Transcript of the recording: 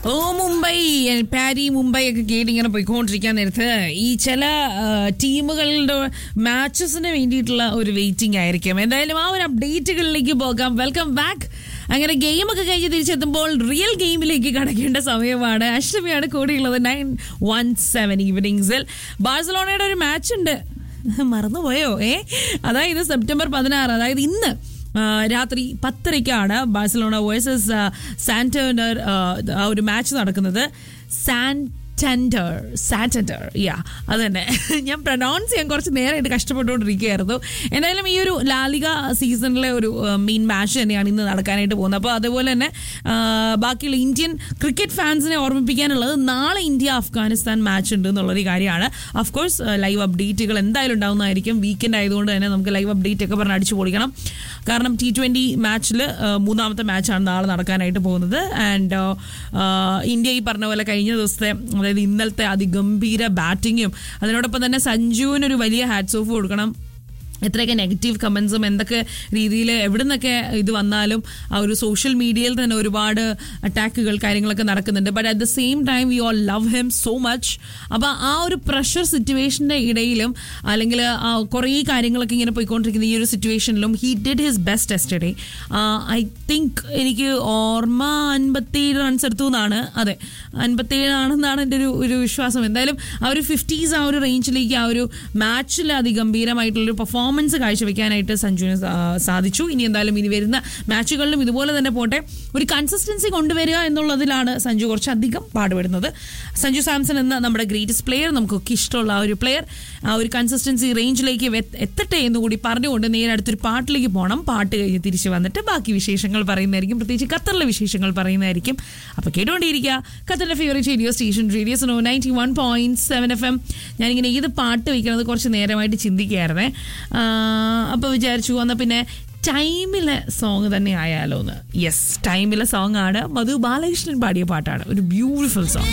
ഓ മുംബൈ പാരി മുംബൈ ഒക്കെ കേട്ട് ഇങ്ങനെ പോയിക്കൊണ്ടിരിക്കാൻ നേരത്ത് ഈ ചില ആ, ടീമുകളുടെ മാച്ചസിന് വേണ്ടിയിട്ടുള്ള ഒരു വെയിറ്റിംഗ് ആയിരിക്കും എന്തായാലും ആ ഒരു അപ്ഡേറ്റുകളിലേക്ക് പോകാം വെൽക്കം ബാക്ക് അങ്ങനെ ഗെയിമൊക്കെ കഴിഞ്ഞ് തിരിച്ചെത്തുമ്പോൾ റിയൽ ഗെയിമിലേക്ക് കടക്കേണ്ട സമയമാണ് അഷ്ടമിയാണ് കൂടെയുള്ളത് നയൻ വൺ സെവൻ ഈവനിങ്സിൽ ബാഴ്സലോണയുടെ ഒരു മാച്ച് ഉണ്ട് മറന്നുപോയോ ഏ അതായത് സെപ്റ്റംബർ പതിനാറ് അതായത് ഇന്ന് ആ, രാത്രി പത്തരയ്ക്കാണ് ബാഴ്സലോണ വേഴ്സസ് സാന്റർ ആ ഒരു മാച്ച് നടക്കുന്നത് സാൻറ്റൻഡർ സാറ്റൻഡർ യാ അത് തന്നെ ഞാൻ പ്രൊനൗൺസ് ചെയ്യാൻ കുറച്ച് നേരമായിട്ട് കഷ്ടപ്പെട്ടുകൊണ്ടിരിക്കുകയായിരുന്നു എന്തായാലും ഈ ഒരു ലാലിക സീസണിലെ ഒരു മെയിൻ മാച്ച് തന്നെയാണ് ഇന്ന് നടക്കാനായിട്ട് പോകുന്നത് അപ്പോൾ അതുപോലെ തന്നെ ആ, ബാക്കിയുള്ള ഇന്ത്യൻ ക്രിക്കറ്റ് ഫാൻസിനെ ഓർമ്മിപ്പിക്കാനുള്ളത് നാളെ ഇന്ത്യ അഫ്ഗാനിസ്ഥാൻ മാച്ച് ഉണ്ട് എന്നുള്ളൊരു കാര്യമാണ് അഫ്കോഴ്സ് ലൈവ് അപ്ഡേറ്റുകൾ എന്തായാലും ഉണ്ടാവുന്നതായിരിക്കും വീക്കെൻഡ് ആയതുകൊണ്ട് തന്നെ നമുക്ക് ലൈവ് അപ്ഡേറ്റ് ഒക്കെ പറഞ്ഞ് അടിച്ചു പൊളിക്കണം കാരണം ടി ട്വൻ്റി മാച്ചിൽ മൂന്നാമത്തെ മാച്ചാണ് നാളെ നടക്കാനായിട്ട് പോകുന്നത് ആൻഡ് ഇന്ത്യ ഈ പറഞ്ഞ പോലെ കഴിഞ്ഞ ദിവസത്തെ അതായത് ഇന്നലത്തെ അതിഗംഭീര ബാറ്റിങ്ങും അതിനോടൊപ്പം തന്നെ സഞ്ജുവിനൊരു വലിയ ഹാറ്റ്സ് ഓഫ് കൊടുക്കണം എത്രയൊക്കെ നെഗറ്റീവ് കമൻസും എന്തൊക്കെ രീതിയിൽ എവിടെ നിന്നൊക്കെ ഇത് വന്നാലും ആ ഒരു സോഷ്യൽ മീഡിയയിൽ തന്നെ ഒരുപാട് അറ്റാക്കുകൾ കാര്യങ്ങളൊക്കെ നടക്കുന്നുണ്ട് but at the same time we all love him so much അപ്പോൾ ആ ഒരു പ്രഷർ സിറ്റുവേഷൻ്റെ ഇടയിലും അല്ലെങ്കിൽ ആ കുറേ കാര്യങ്ങളൊക്കെ ഇങ്ങനെ പോയിക്കൊണ്ടിരിക്കുന്ന ഈ ഒരു സിറ്റുവേഷനിലും he did his best yesterday I think എനിക്ക് ഓർമ്മ അൻപത്തേഴ് റൺസ് എടുത്തു എന്നാണ് അതെ അൻപത്തേഴ് ആണെന്നാണ് എൻ്റെ ഒരു ഒരു വിശ്വാസം എന്തായാലും ആ ഒരു ഫിഫ്റ്റീസ് ആ ഒരു റേഞ്ചിലേക്ക് ആ ഒരു മാച്ചിൽ അതിഗംഭീരമായിട്ടുള്ളൊരു പെർഫോമൻസ് കാഴ്ചവെക്കാനായിട്ട് സഞ്ജുവിന് സാ- സാധിച്ചു ഇനി എന്തായാലും ഇനി വരുന്ന മാച്ചുകളിലും ഇതുപോലെ തന്നെ പോട്ടെ ഒരു കൺസിസ്റ്റൻസി കൊണ്ടുവരിക എന്നുള്ളതിലാണ് സഞ്ജു കുറച്ചധികം പാടുപെടുന്നത് സഞ്ജു സാംസൺ എന്ന നമ്മുടെ ഗ്രേറ്റസ്റ്റ് പ്ലെയർ നമുക്കൊക്കെ ഇഷ്ടമുള്ള ആ ഒരു പ്ലെയർ ആ ഒരു കൺസിസ്റ്റൻസി റേഞ്ചിലേക്ക് വെ- എത്തട്ടെ എന്ന് കൂടി പറഞ്ഞുകൊണ്ട് നേരെ അടുത്തൊരു പാട്ടിലേക്ക് പോകണം പാട്ട് കഴിഞ്ഞ് തിരിച്ച് വന്നിട്ട് ബാക്കി വിശേഷങ്ങൾ പറയുന്നതായിരിക്കും പ്രത്യേകിച്ച് ഖത്തറിലെ വിശേഷങ്ങൾ പറയുന്നതായിരിക്കും അപ്പോൾ കേട്ടുകൊണ്ടിരിക്കുക ഖത്തറിന്റെ favourite radio station radio so ninety one point seven F M ഞാനിങ്ങനെ ഏത് പാട്ട് വയ്ക്കണത് കുറച്ച് നേരമായിട്ട് ചിന്തിക്കുകയായിരുന്നേ അപ്പോൾ വിചാരിച്ചു എന്നാൽ പിന്നെ ടൈമിലെ സോങ് തന്നെ ആയാലോ എന്ന് യെസ് ടൈമിലെ സോങ് ആണ് മധു ബാലകൃഷ്ണൻ പാടിയ പാട്ടാണ് ഒരു ബ്യൂട്ടിഫുൾ സോങ്